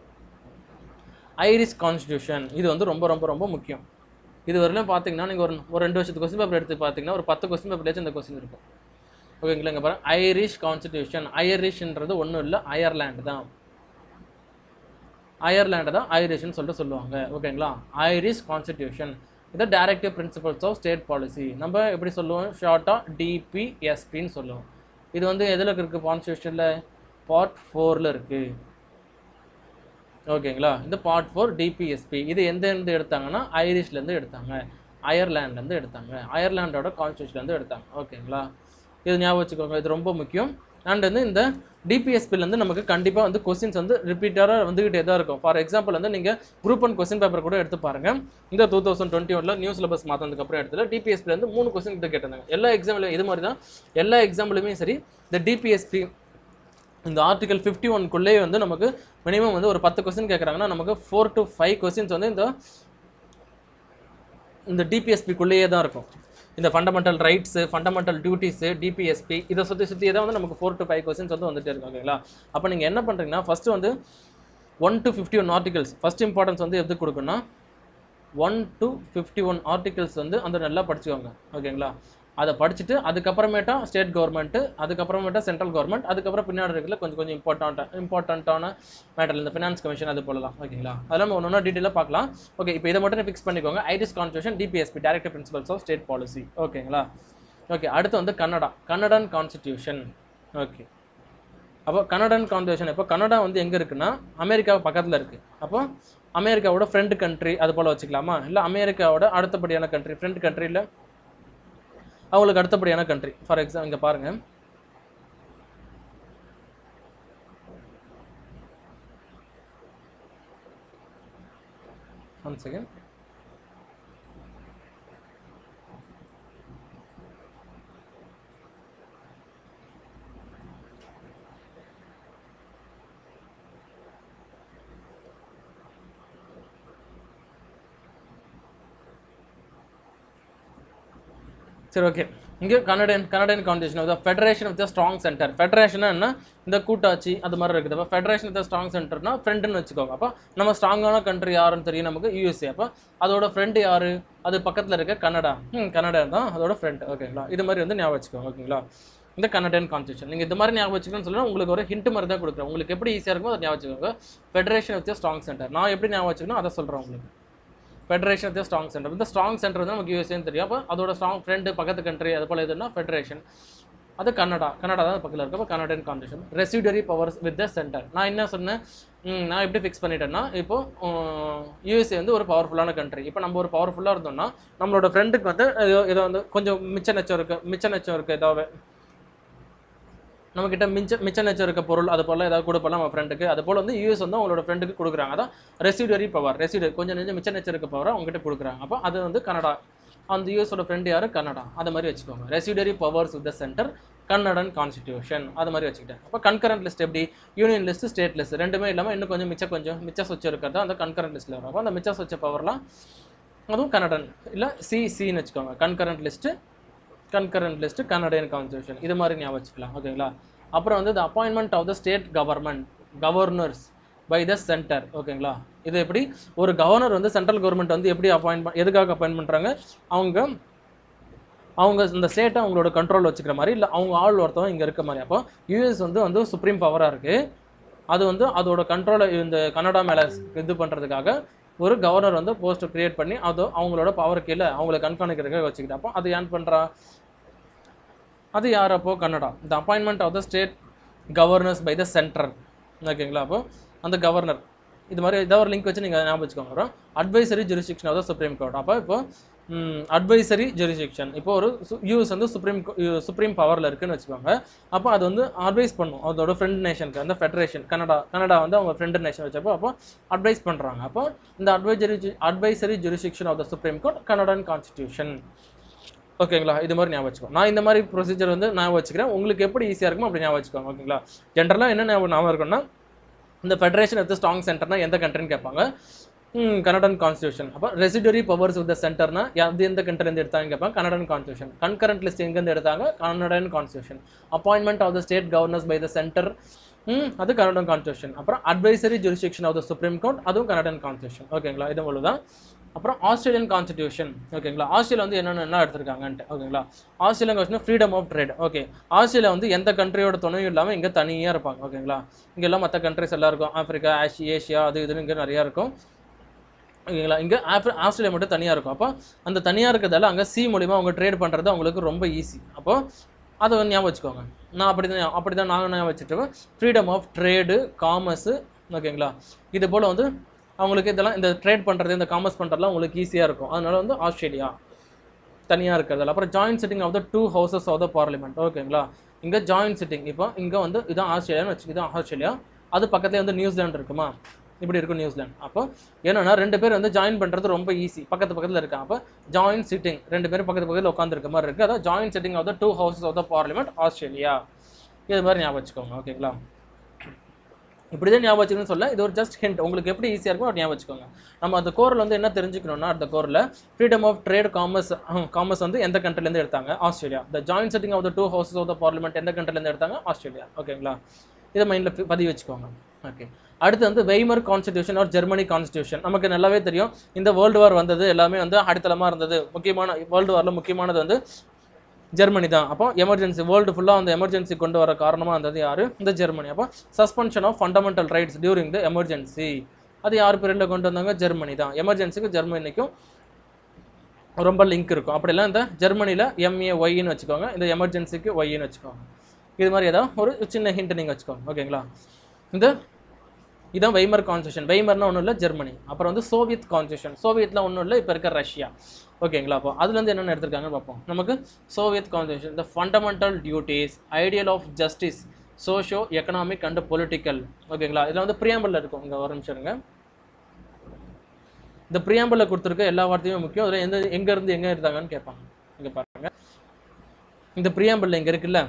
ஐரிஷ் கான்ஸ்டியூஷன் இது வந்து ரொம்ப ரொம்ப ரொம்ப முக்கியம் இது வரையிலும் பார்த்தீங்கன்னா நீங்கள் ஒரு ஒரு ரெண்டு வருஷத்துக்கு கொஸ்டின் பேப்பர் எடுத்து பார்த்தீங்கன்னா ஒரு பத்து கொஸ்டின் பேப்பர்லேயாச்சும் இந்த கொஸ்டின் இருக்கும் ஓகேங்களா இங்கே பாருங்க ஐரிஷ் கான்ஸ்டியூஷன் ஐரிஷ்ன்றது ஒன்றும் இல்லை அயர்லாண்டு தான் அயர்லாண்டு தான் ஐரிஷ்னு சொல்லிட்டு சொல்லுவாங்க ஓகேங்களா ஐரிஷ் கான்ஸ்டியூஷன் இது directive principles of state policy நம்ம எப்படி சொல்லுவோம் ஷார்ட்டாக டிபிஎஸ்பின்னு சொல்லுவோம் இது வந்து எதில் இருக்குது கான்ஸ்டியூஷனில் பார்ட் ஃபோரில் இருக்குது ஓகேங்களா இந்த பார்ட் ஃபோர் டிபிஎஸ்பி இது எந்த இருந்து எடுத்தாங்கன்னா ஐரிஷ்லேருந்து எடுத்தாங்க அயர்லாண்ட்லேருந்து எடுத்தாங்க அயர்லாண்டோட கான்ஸ்டியூஷன்லேருந்து எடுத்தாங்க ஓகேங்களா இது ஞாபகம் வச்சுக்கோங்க இது ரொம்ப முக்கியம் அண்ட் வந்து இந்த டிபிஎஸ்பிலேருந்து நமக்கு கண்டிப்பாக வந்து கொஸ்டின்ஸ் வந்து ரிப்பீட்டராக வந்துகிட்டே தான் இருக்கும் ஃபார் எக்ஸாம்பிள் வந்து நீங்கள் குரூப் ஒன் கொஸ்டின் பேப்பர் கூட எடுத்து பாருங்க இந்த டூ தௌசண்ட் டுவெண்ட்டி ஒனில் நியூ சிலபஸ் மாற்றினதுக்கப்புறம் எடுத்துல டிபிஎஸ்பிலேருந்து மூணு கொஸ்டின் கிட்ட கேட்டிருந்தாங்க எல்லா எக்ஸாம்லையும் இது மாதிரி தான் எல்லா எக்ஸாம்லையுமே சரி இந்த டிபிஎஸ்பி இந்த ஆர்டிகல் ஃபிஃப்டி ஒன்குள்ளேயே வந்து நமக்கு மினிமம் வந்து ஒரு பத்து கொஸ்டின் கேட்குறாங்கன்னா நமக்கு ஃபோர் டு ஃபைவ் கொஸ்டின்ஸ் வந்து இந்த இந்த டிபிஎஸ்பிக்குள்ளேயே தான் இருக்கும் இந்த fundamental rights fundamental duties DPSP இதை சுற்றி சுற்றியே தான் வந்து நமக்கு ஃபோர் டு ஃபைவ் கொஸ்டின்ஸ் வந்து வந்துட்டே இருக்கும் ஓகேங்களா அப்போ நீங்கள் என்ன பண்ணுறீங்கன்னா ஃபஸ்ட்டு வந்து one two fifty one articles first importance வந்து எது கொடுக்குன்னா one two fifty one articles வந்து அந்த நல்லா படிச்சுக்கோங்க ஓகேங்களா அதை படிச்சுட்டு அதுக்கப்புறமேட்டா ஸ்டேட் கவர்மெண்ட்டு அதுக்கப்புறமேட்டா சென்ட்ரல் கவர்மெண்ட் அதுக்கப்புறம் பின்னாடி இருக்கிற கொஞ்சம் கொஞ்சம் இம்பார்ட்டண்ட்டாக இம்பார்ட்டண்ட்டான மேட்டர் இந்த ஃபினான்ஸ் கமிஷன் அது போலலாம் ஓகேங்களா அதெல்லாம் ஒன்று ஒன்றா டீட்டெயிலாக பார்க்கலாம் ஓகே இப்போ இதை மட்டும் ஃபிக்ஸ் பண்ணிக்கோங்க Irish constitution DPSP directive principles of state policy ஓகேங்களா ஓகே அடுத்து வந்து கன்னடா கன்னடன் கான்ஸ்டியூஷன் ஓகே அப்போ கன்னடன் கான்ஸ்டியூஷன் இப்போ கன்னடா வந்து எங்கே இருக்குன்னா அமெரிக்கா பக்கத்தில் இருக்குது அப்போ அமெரிக்காவோட ஃப்ரெண்ட் கண்ட்ரி அது போல் வச்சுக்கலாமா இல்லை அமெரிக்காவோட அடுத்தபடியான கண்ட்ரி ஃப்ரெண்ட் கண்ட்ரியில் அவங்களுக்கு அடுத்தபடியான கண்ட்ரி ஃபார் எக்ஸாம்பிள் இங்கே பாருங்கள் ஒன் செகண்ட் சரி ஓகே இங்கே கனடியன் கனடியன் கான்ஸ்டியூஷன் வந்து federation with strong centre federation என்ன இந்த கூட்டாட்சி அது மாதிரி இருக்குது அப்போ ஃபெடரேஷன் வித் ஸ்ட்ராங் சென்டர்னா ஃப்ரெண்டுன்னு வச்சுக்கோங்க அப்போ நம்ம ஸ்ட்ராங்கான கண்ட்ரி யாருன்னு தெரியும் நமக்கு யூஎஸ்ஏ அப்போ அதோட ஃப்ரெண்டு யாரு அது பக்கத்தில் இருக்க கனடா ம் கனடா தான் அதோட ஃப்ரெண்ட் ஓகேங்களா இது மாதிரி வந்து ஞாபகம் வச்சுக்கோங்க ஓகேங்களா இந்த கனடியன் கான்ஸ்டியூஷன் நீங்கள் இந்த மாதிரி ஞாபகம் வச்சுக்கணும்னு சொன்னா உங்களுக்கு ஒரு ஹிண்ட் மாதிரி தான் கொடுக்குறேன் உங்களுக்கு எப்படி ஈஸியாக இருக்குமோ அதை ஞாபகம் வச்சுக்கோங்க ஃபெடரேஷன் வித் ஸ்ட்ராங் சென்டர் நான் எப்படி ஞாபகம் வச்சுக்கணும் அதை சொல்கிறேன் உங்களுக்கு ஃபெடரேஷன் ஆஃப் ஸ்ட்ராங் சென்டர் இந்த ஸ்ட்ராங் சென்டர் வந்து நமக்கு யூஎஸ்ஏன்னு தெரியும் அப்போ அதோட ஸ்ட்ராங் ஃப்ரெண்டு பக்கத்து கண்ட்ரி அது போல் எதுனா ஃபெடரேஷன் அது கன்னடா கன்னடா தான் பக்கத்தில் இருக்கு அப்போ Canadian constitution residuary powers with the centre நான் என்ன சொன்னேன் ம், நான் எப்படி ஃபிக்ஸ் பண்ணிட்டேன்னா இப்போ யூஎஸ்ஏ வந்து ஒரு பவர்ஃபுல்லான கண்ட்ரி இப்போ நம்ம ஒரு பவர்ஃபுல்லாக இருந்தோம்னா நம்மளோட ஃப்ரெண்டுக்கு வந்து ஏதோ ஏதோ வந்து கொஞ்சம் மிச்ச நச்சம் இருக்குது மிச்ச நச்சம் இருக்குது ஏதாவது நம்மக்கிட்ட மிச்ச மிச்ச நச்சம் இருக்க பொருள் அது போல் ஏதாவது கொடுப்பலாம் நம்ம ஃப்ரெண்டுக்கு அது போல் வந்து யூஎஸ் வந்து அவங்களோட ஃப்ரெண்டுக்கு கொடுக்குறாங்க அதான் ரெசிடரி பவர் ரெசிடரி கொஞ்சம் நெஞ்சம் மிச்ச நச்சம் இருக்க பவரை அவங்ககிட்ட கொடுக்குறாங்க அப்போ அது வந்து கனடா அந்த யூஎஸோட ஃப்ரெண்டு யார் கனடா அது மாதிரி வச்சுக்கோங்க residuary powers with the centre Canadian constitution அது மாதிரி வச்சுக்கிட்டேன் அப்போ கன்கரண்ட் லிஸ்ட் எப்படி யூனியன் லிஸ்ட் ஸ்டேட் லிஸ்ட் ரெண்டுமே இல்லாமல் இன்னும் கொஞ்சம் மிச்சம் கொஞ்சம் மிச்ச சொச்சு இருக்கிறது அந்த கன்கரண்ட் லிஸ்ட்டில் வரும் அப்போ அந்த மிச்ச சொச்ச பவர்லாம் அதுவும் கனடன் இல்லை சிசின்னு வச்சுக்கோங்க concurrent list concurrent list Canadian constitution இது மாதிரி ஞாபகம் வச்சுக்கலாம் ஓகேங்களா அப்புறம் வந்து the appointment of the state government governors by the centre ஓகேங்களா இது எப்படி ஒரு கவர்னர் வந்து சென்ட்ரல் கவர்மெண்ட் வந்து எப்படி அப்பாயின்ட் எதுக்காக அப்பாயின்ட் பண்ணுறாங்க அவங்க அவங்க இந்த ஸ்டேட்டை அவங்களோட கண்ட்ரோல் வச்சுக்கிற மாதிரி இல்லை அவங்க ஆள் ஒருத்தவங்க இங்கே இருக்க மாதிரி அப்போ யூஎஸ் வந்து வந்து சுப்ரீம் பவராக இருக்குது அது வந்து அதோட கண்ட்ரோலை இந்த கனடா மேலே இது பண்ணுறதுக்காக ஒரு கவர்னர் வந்து போஸ்ட் கிரியேட் பண்ணி அது அவங்களோட பவர் கீழே அவங்கள கண்காணிக்கிறதுக்காக வச்சுக்கிட்டு அப்போ அது ஏன் பண்ணுறா அது யார் அப்போ Canada the appointment of the state governors by the centre ஓகேங்களா அப்போ அந்த கவர்னர் இது மாதிரி ஏதாவது ஒரு லிங்க் வச்சு நீங்கள் ஞாபகம் வச்சுக்கோங்க அப்புறம் advisory jurisdiction of the supreme court அப்போ இப்போ அட்வைசரி ஜூரிஸ்டிக்ஷன் இப்போ ஒரு யூஎஸ் வந்து சுப்ரீம் சுப்ரீம் பவரில் இருக்குன்னு வச்சுக்கோங்க அப்போ அது வந்து அட்வைஸ் பண்ணும் அதோட ஃப்ரெண்ட் நேஷனுக்கு அந்த ஃபெடரேஷன் கனடா கனடா வந்து அவங்க ஃப்ரெண்ட் நேஷன் வச்சப்போ அப்போ அட்வைஸ் பண்ணுறாங்க அப்போ இந்த advisory advisory jurisdiction of the supreme court Canadian constitution ஓகேங்களா இது மாதிரி ஞாபகம் வச்சுக்கோ நான் இந்த மாதிரி ப்ரொசீஜர் வந்து ஞாபகம் வச்சுக்கிறேன் உங்களுக்கு எப்படி ஈஸியாக இருக்குமோ அப்படி ஞாபகம் வச்சுக்கோங்க ஓகேங்களா ஜென்ரலாக என்ன ஞாபகம் ஞாபகம் இருக்கும்னா இந்த ஃபெடரேஷன் எடுத்து ஸ்ட்ராங் சென்டர்னா எந்த கண்ட்ரின்னு கேட்பாங்க கனடன் கான்ஸ்டியூஷன் அப்போ ரெசிடரி பவர்ஸ் வித் த சென்டர்னா அது எந்த கண்ட்ரிலேருந்து எடுத்தாங்க கேட்பாங்க கனடன் கான்ஸ்டியூஷன் கன்கரண்ட் லிஸ்ட் எங்கேருந்து எடுத்தாங்க Canadian constitution appointment of the state governors by the centre அது கனடன் கான்ஸ்டியூஷன் அப்புறம் advisory jurisdiction of the supreme court அதுவும் கனடன் கான்ஸ்டியூஷன் ஓகேங்களா இது போல தான் அப்புறம் ஆஸ்திரேலியன் கான்ஸ்டியூஷன் ஓகேங்களா ஆஸ்திரேலியா வந்து என்னென்ன என்ன எடுத்திருக்காங்கன்ட்டு ஓகேங்களா Australian constitution freedom of trade okay Australia வந்து எந்த கண்ட்ரியோட துணையும் இல்லாமல் இங்கே தனியாக இருப்பாங்க ஓகேங்களா இங்கே எல்லாம் மற்ற கண்ட்ரிஸ் எல்லாம் இருக்கும் ஆப்பிரிக்கா ஆஷி ஏஷியா அது இதுன்னு இங்கே நிறையா இருக்கும் ஓகேங்களா இங்கே ஆப்ரி ஆஸ்திரேலியா மட்டும் தனியாக இருக்கும் அப்போ அந்த தனியாக இருக்கிறதால அங்கே சி மூலிமா அவங்க ட்ரேட் பண்ணுறது அவங்களுக்கு ரொம்ப ஈஸி அப்போ அதை வந்து ஞாபகம் வச்சுக்கோங்க நான் அப்படி தான் அப்படி தான் நாங்கள் ஞாபகம் வச்சுட்டு ஃப்ரீடம் ஆஃப் ட்ரேடு காமர்ஸு ஓகேங்களா இது போல் வந்து அவங்களுக்கு இதெல்லாம் இந்த ட்ரேட் பண்ணுறது இந்த காமர்ஸ் பண்ணுறதுலாம் உங்களுக்கு ஈஸியாக இருக்கும் அதனால வந்து ஆஸ்திரேலியா தனியாக இருக்கிறதால அப்புறம் joint sitting of the two houses of the parliament ஓகேங்களா இங்கே ஜாயின்ட் சிட்டிங் இப்போ இங்கே வந்து இதான் ஆஸ்திரேலியான்னு வச்சு இதான் ஆஸ்திரேலியா அது பக்கத்துலேயே வந்து நியூசிலாந்து இருக்குமா இப்படி இருக்கும் நியூசிலாந்து அப்போ என்னன்னா ரெண்டு பேர் வந்து ஜாயின் பண்ணுறது ரொம்ப ஈஸி பக்கத்து பக்கத்தில் இருக்காங்க அப்போ ஜாயின்ட் சிட்டிங் ரெண்டு பேரும் பக்கத்து பக்கத்தில் உட்காந்துருக்க மாதிரி இருக்குது அதான் joint sitting of the two houses of the parliament Australia இது மாதிரி ஞாபகம் வச்சுக்கோங்க ஓகேங்களா இப்படி தான் ஞாபகம் வச்சுக்கணும்னு சொல்ல இது ஒரு ஜஸ்ட் ஹிண்ட் உங்களுக்கு எப்படி ஈஸியாக இருக்கும் அப்படி ஞாபகம் வச்சுக்கோங்க நம்ம அந்த கோரில் வந்து என்ன தெரிஞ்சுக்கணும்னா அந்த கோரில் freedom of trade commerce commerce வந்து எந்த countryல-இருந்து எடுத்தாங்க Australia the joint sitting of the two houses of the parliament எந்த countryல-இருந்து எடுத்தாங்க ஆஸ்திரேலியா ஓகேங்களா இதை மைண்டில் பதிவு வச்சுக்கோங்க ஓகே அடுத்து வந்து Weimar constitution or Germany constitution நமக்கு நல்லாவே தெரியும் இந்த வேர்ல்டு வார் வந்தது எல்லாமே வந்து அடித்தளமாக இருந்தது முக்கியமான வேர்ல்டு வாரில் முக்கியமானது வந்து ஜெர்மனி தான் அப்போ எமர்ஜென்சி வேர்ல்டு ஃபுல்லாக அந்த எமர்ஜென்சி கொண்டு வர காரணமாக இருந்தது யார் இந்த ஜெர்மனி அப்போ suspension of fundamental rights during the emergency அது யார் பீரியடில் கொண்டு வந்தாங்க ஜெர்மனி தான் எமர்ஜென்சிக்கும் ஜெர்மனிக்கும் ரொம்ப லிங்க் இருக்கும் அப்படிலாம் இந்த ஜெர்மனியில் எம்ஏ ஒய்ன்னு வச்சுக்கோங்க இந்த எமர்ஜென்சிக்கு ஒய்ன்னு வச்சுக்கோங்க இது மாதிரி ஏதாவது ஒரு சின்ன ஹிண்ட் நீங்கள் வச்சுக்கோங்க ஓகேங்களா இந்த இதான் வெய்மர் கான்ஸ்டியூஷன் வெய்மர்னா ஒன்றும் இல்லை ஜெர்மனி அப்புறம் வந்து சோவியத் கான்ஸ்டியூஷன் சோவியத்தில் ஒன்றும் இல்லை இப்போ இருக்க ரஷ்யா ஓகேங்களா அப்போ அதுலேருந்து என்னென்ன எடுத்திருக்காங்கன்னு பார்ப்போம் நமக்கு Soviet constitution the fundamental duties ideal of justice socio economic and political ஓகேங்களா இதில் வந்து ப்ரியாம்பிள் இருக்கும் இங்கே ஒரு நிமிஷம் இருங்க இந்த ப்ரியாம்பிளில் கொடுத்துருக்க எல்லா வார்த்தையுமே முக்கியம் அதில் எந்த எங்கேருந்து எங்கே இருந்தாங்கன்னு கேட்பாங்க இங்கே பாருங்க இந்த ப்ரியாம்பிள் இங்கே இருக்குல்ல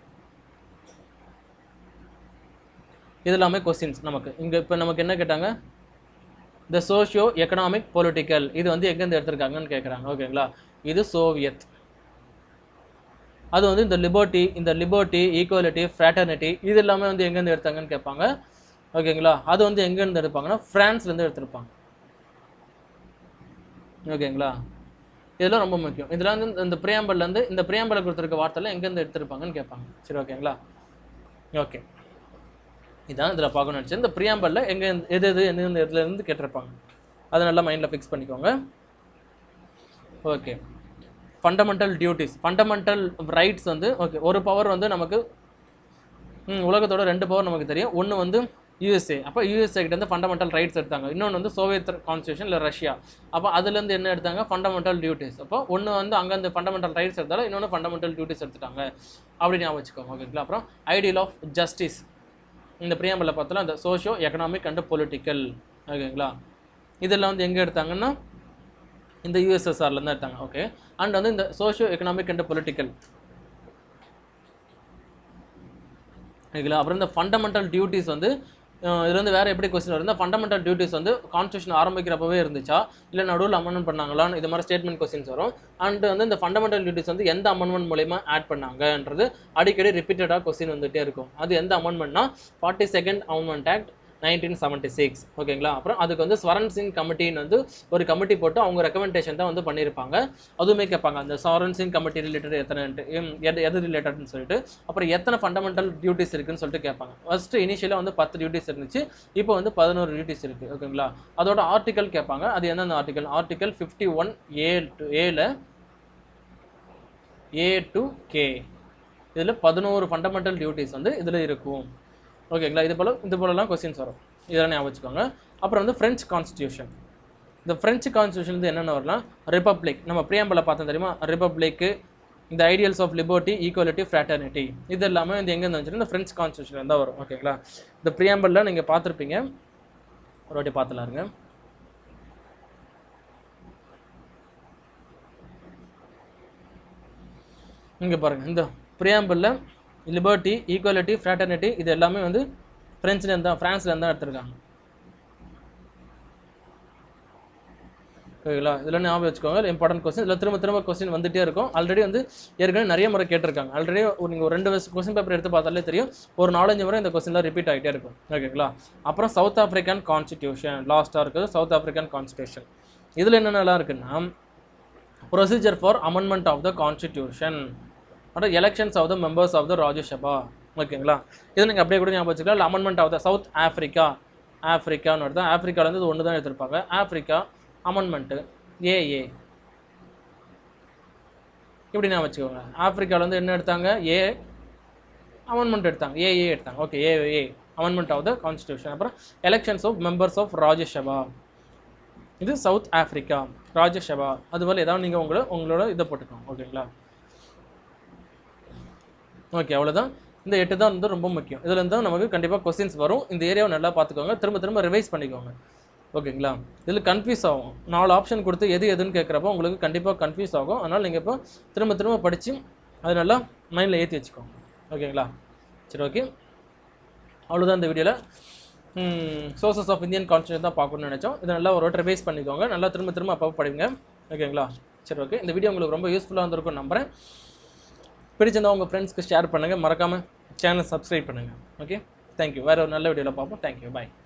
இது எல்லாமே கொஸ்டின்ஸ் நமக்கு இங்கே இப்போ நமக்கு என்ன கேட்டாங்க த சோஷியோ எக்கனாமிக் பொலிட்டிக்கல் இது வந்து எங்கேருந்து எடுத்திருக்காங்கன்னு கேட்குறாங்க ஓகேங்களா இது சோவியத் அது வந்து இந்த லிபர்ட்டி இந்த லிபர்ட்டி ஈக்குவலிட்டி ஃப்ராட்டர்னிட்டி இது எல்லாமே வந்து எங்கேருந்து எடுத்தாங்கன்னு கேட்பாங்க ஓகேங்களா அது வந்து எங்கேருந்து எடுப்பாங்கன்னா ஃப்ரான்ஸ்லேருந்து எடுத்திருப்பாங்க ஓகேங்களா இதெல்லாம் ரொம்ப முக்கியம் இதில் வந்து இந்த- இந்த பிரியாம்பல்லேருந்து இந்த பிரியாம்பலில் கொடுத்துருக்க வார்த்தைலாம் எங்கேருந்து எடுத்திருப்பாங்கன்னு கேட்பாங்க சரி ஓகேங்களா ஓகே இதான் இதில் பார்க்கணும்னு நினச்சேன் இந்த ப்ரியாம்பலில் எங்கே எது எது எந்தெந்த இடத்துல இருந்து கேட்டிருப்பாங்க அதை நல்லா மைண்டில் ஃபிக்ஸ் பண்ணிக்கோங்க okay fundamental duties fundamental rights வந்து ஓகே ஒரு பவர் வந்து நமக்கு ம், உலகத்தோட ரெண்டு பவர் நமக்கு தெரியும் ஒன்று வந்து யூஎஸ்ஏ அப்போ யூஎஸ்ஏ கிட்ட இருந்து ஃபண்டமெண்டல் ரைட்ஸ் எடுத்தாங்க இன்னொன்று வந்து சோவியத் கான்ஸ்டியூஷன் இல்லை ரஷ்யா அப்போ அதுலேருந்து என்ன எடுத்தாங்க ஃபண்டமெண்டல் டியூட்டிஸ் அப்போ ஒன்று வந்து அங்கே அந்த ஃபண்டமெண்டல் ரைட்ஸ் எடுத்தாலும் இன்னொன்று ஃபண்டமெண்டல் டியூட்டிஸ் எடுத்துட்டாங்க அப்படி ஞாபகம் வச்சுக்கோங்க ஓகேங்களா அப்புறம் ஐடியல் ஆஃப் ஜஸ்டிஸ் இந்த பிரியாம்பலில் பார்த்தோம்னா இந்த சோஷியோ எக்கனாமிக் அண்ட் பொலிட்டிக்கல் ஓகேங்களா இதெல்லாம் வந்து எங்கே எடுத்தாங்கன்னா இந்த யூஎஸ்எஸ்ஆர்லேருந்து எடுத்தாங்க ஓகே அண்ட் வந்து இந்த சோஷியோ எக்கனாமிக் அண்ட் பொலிட்டிக்கல் ஓகேங்களா அப்புறம் இந்த ஃபண்டமெண்டல் டியூட்டிஸ் வந்து இதுல வந்து வேற எப்படி கொஸ்டின் வருது ஃபண்டமெண்டல் டியூட்டிஸ் வந்து கான்ஸ்டியூஷன் ஆரம்பிக்கிறப்பவே இருந்துச்சா இல்லை நடுவில் அமெண்ட்மெண்ட் பண்ணாங்களான்னு இது மாதிரி ஸ்டேட்மெண்ட் கொஸ்டின்ஸ் வரும் அண்ட் வந்து இந்த ஃபண்டமெண்டல் டியூட்டிஸ் வந்து எந்த அமெண்ட்மெண்ட் மூலயமா ஆட் பண்ணாங்கன்றது அடிக்கடி ரிப்பீட்டடாக கொஸ்டின் வந்துட்டே இருக்கும் அது எந்த அமெண்ட்மெண்ட்னா forty second amendment act nineteen seventy six ஓகேங்களா அப்புறம் அதுக்கு வந்து ஸ்வரன் சிங் கமிட்டின்னு வந்து ஒரு கமிட்டி போட்டு அவங்க ரெக்கமெண்டேஷன் தான் வந்து பண்ணியிருப்பாங்க அதுவுமே கேட்பாங்க அந்த ஸ்வரன் சிங் கமிட்டி ரிலேட்டட் எத்தனை எது எது ரிலேட்டட்னு சொல்லிட்டு அப்புறம் எத்தனை ஃபண்டமெண்டல் டியூட்டிஸ் இருக்குன்னு சொல்லிட்டு கேட்பாங்க ஃபர்ஸ்ட் இனிஷியலாக வந்து பத்து டியூட்டிஸ் இருந்துச்சு இப்போ வந்து பதினோரு டியூட்டிஸ் இருக்குது ஓகேங்களா அதோட ஆர்டிக்கல் கேட்பாங்க அது எந்தெந்த article article fifty one A to ஏல ஏ டு கே இதில் பதினோரு ஃபண்டமெண்டல் டியூட்டிஸ் வந்து இதில் இருக்கும் ஓகேங்களா இது போல் இது போலலாம் கொஸ்டின்ஸ் வரும் இதெல்லாம் ஞாபகம் வச்சுக்கோங்க அப்புறம் வந்து ஃப்ரெஞ்ச் கான்ஸ்டியூஷன் இந்த ஃப்ரெஞ்சு கான்ஸ்டியூஷன் வந்து என்னென்ன வரலாம் ரிப்பப்ளிக் நம்ம பிரியாம்பில் பார்த்தோம் தெரியுமா ரிப்பப்ளிக்கு இந்த ideals of liberty equality fraternity இது எல்லாமே வந்து எங்கே வந்துச்சுன்னா இந்த ஃப்ரெஞ்ச் கான்ஸ்டியூஷன் தான் வரும் ஓகேங்களா இந்த பிரியாம்பிளில் நீங்கள் பார்த்துருப்பீங்க ஒரு வாட்டி பார்த்துலாம் இருங்க இங்கே பாருங்கள் இந்த ப்ரியாம்பிளில் லிபர்ட்டி ஈக்குவலிட்டி ஃப்ராட்டர்னிட்டி இது எல்லாமே வந்து ஃப்ரெஞ்சில் தான் ஃப்ரான்ஸ்லேருந்து தான் எடுத்திருக்காங்க ஓகேங்களா இதெல்லாம் ஞாபகம் வச்சுக்கோங்க இம்பார்ட்டன்ட் கொஸ்டின் இதில் திரும்ப திரும்ப கொஸ்டின் வந்துட்டே இருக்கும் ஆல்ரெடி வந்து ஏற்கனவே நிறைய முறை கேட்டிருக்காங்க ஆல்ரெடி ஒரு நீங்கள் ஒரு ரெண்டு கொஸ்டின் பேப்பர் எடுத்து பார்த்தாலே தெரியும் ஒரு நாலஞ்சு முறை இந்த கொஸ்டின்லாம் ரிப்பீட் ஆகிட்டே இருக்கும் ஓகேங்களா அப்புறம் சவுத் ஆஃப்ரிக்கன் கான்ஸ்டிடியூஷன் லாஸ்ட்டாக இருக்குது சவுத் ஆஃப்ரிக்கன் கான்ஸ்டியூஷன் இதில் என்னென்னலாம் இருக்குன்னா procedure for amendment of the constitution அப்புறம் elections of the members of the Rajya Sabha ஓகேங்களா இது நீங்கள் அப்படியே கூட ஞாபகம் வச்சுக்கலாம் இல்லை amendment of the South Africa ஆஃப்ரிக்கான்னு வருது ஆஃப்ரிக்காலேருந்து இது ஒன்று தான் எடுத்திருப்பாங்க ஆஃப்ரிக்கா அமெண்ட்மெண்ட்டு ஏஏ இப்படி நான் வச்சுக்கோங்க ஆஃப்ரிக்காவில் வந்து என்ன எடுத்தாங்க ஏ அமெண்ட்மெண்ட் எடுத்தாங்க ஏஏ எடுத்தாங்க ஓகே ஏஏ அமெண்ட்மெண்ட் ஆஃப் த கான்ஸ்டியூஷன் அப்புறம் elections of members of Rajya Sabha இது சவுத் ஆஃப்ரிக்கா ராஜ்யசபா அதுபோல் ஏதாவது நீங்கள் உங்களை உங்களோட இதை போட்டுக்கோங்க ஓகேங்களா ஓகே அவ்வளோதான் இந்த எட்டு தான் வந்து ரொம்ப முக்கியம் இதில் இருந்து நமக்கு கண்டிப்பாக கொஸ்டின்ஸ் வரும் இந்த ஏரியாவை நல்லா பார்த்துக்கோங்க திரும்ப திரும்ப ரிவைஸ் பண்ணிக்கோங்க ஓகேங்களா இதில் கன்ஃபியூஸ் ஆகும் நாலு ஆப்ஷன் கொடுத்து எது எதுன்னு கேட்குறப்போ உங்களுக்கு கண்டிப்பாக கன்ஃபியூஸ் ஆகும் அதனால் நீங்கள் இப்போ திரும்ப திரும்ப படித்து அது நல்லா மைண்டில் ஏற்றி வச்சுக்கோங்க ஓகேங்களா சரி ஓகே அவ்வளோதான் இந்த வீடியோவில் சோர்சஸ் ஆஃப் இந்தியன் கான்ஸ்டியூஷன் தான் பார்க்கணும்னு நினச்சோம் இதை நல்லா ஒரு ரிவைஸ் பண்ணிக்கோங்க நல்லா திரும்ப திரும்ப அப்போ படிங்க ஓகேங்களா சரி ஓகே இந்த வீடியோ உங்களுக்கு ரொம்ப யூஸ்ஃபுல்லாக இருந்திருக்கும் நம்புறேன் பிடிச்சிருந்தா உங்கள் ஃப்ரெண்ட்ஸ்க்கு ஷேர் பண்ணுங்கள் மறக்காமல் சேனல் சப்ஸ்கிரைப் பண்ணுங்கள் ஓகே தேங்க்யூ வேறு ஒரு நல்ல வீடியோவில் பார்ப்போம் தேங்க்யூ பாய்